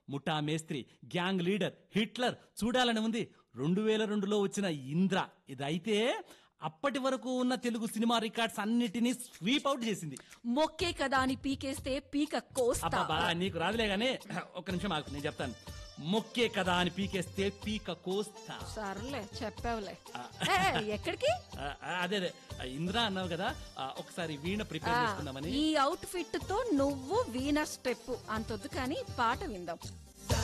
ముఠా మేస్త్రి gang leader Hitler చూడాలని ఉంది రెండు వేల రెండులో వచ్చిన ఇంద్ర ఇదైతే అప్పటి వరకు ఉన్న తెలుగు సినిమా రికార్డ్స్ అన్నిటినీ స్వీప్ అవుట్ చేసింది మొక్కే కదా అని పీకేస్తే పీక కోస్తా అబ్బా నీకు రాదులే గానీ ఒక్క నిమిషం ఆగు నేను చెప్తాను మొక్కే కదా అని పీకేస్తే పీక కోస్తా సర్లే చెప్పావులే ఏ, ఎక్కడికి ఆ, ఆ, అదే అదే ఆ, ఇంద్ర అన్నావు కదా ఆ, ఒకసారి వీణ ప్రిపేర్ చేసుకుందామని ఈ అవుట్ ఫిట్ తో నువ్వు వీణ స్టెప్ అంతొద్దు కానీ పాట విందాం